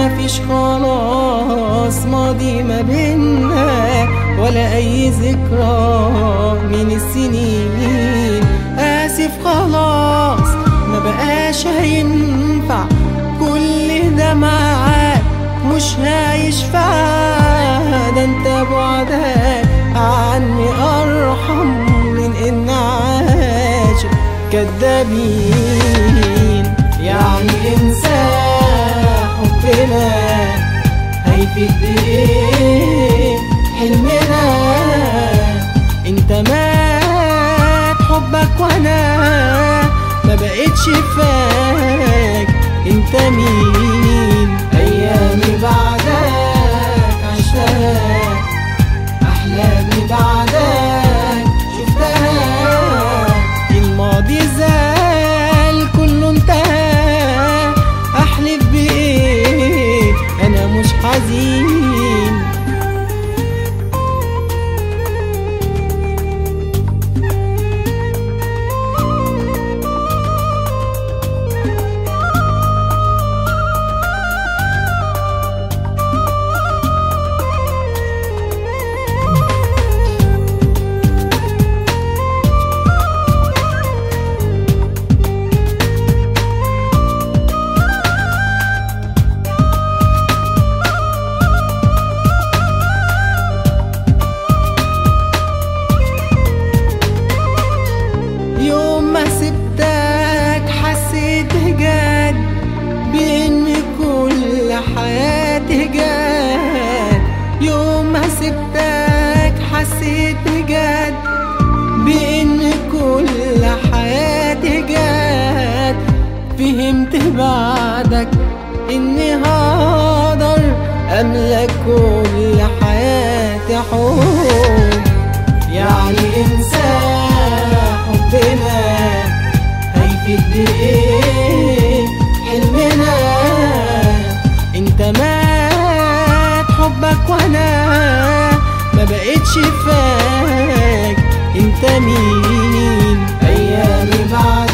مفيش خلاص ماضي ما بينا ولا اي ذكرى من السنين اسف خلاص ما بقاش هينفع كل ده معاك مش هيشفع ده انت بعدك عني ارحم من ان عاشق كدابين يعني انسى حبنا هيفيد بايه حلمنا انت مات حبك وانا ما بقتش فاك انت مين ايامي بعدك عشتها احلامي بعدك شفتها الماضي زال كله انتهى احلف بايه انا مش حزين يوم ما سبتك حسيت بجد بإن كل حياتي جد يوم ما سبتك حسيت بجد بإن كل حياتي جد فهمت بعدك إني هقدر أملك كل حياتي حب يعني انسى حبنا هيفيد بايه حلمنا انت مات حبك وانا ما بقتش فاك انت مين ايامي بعد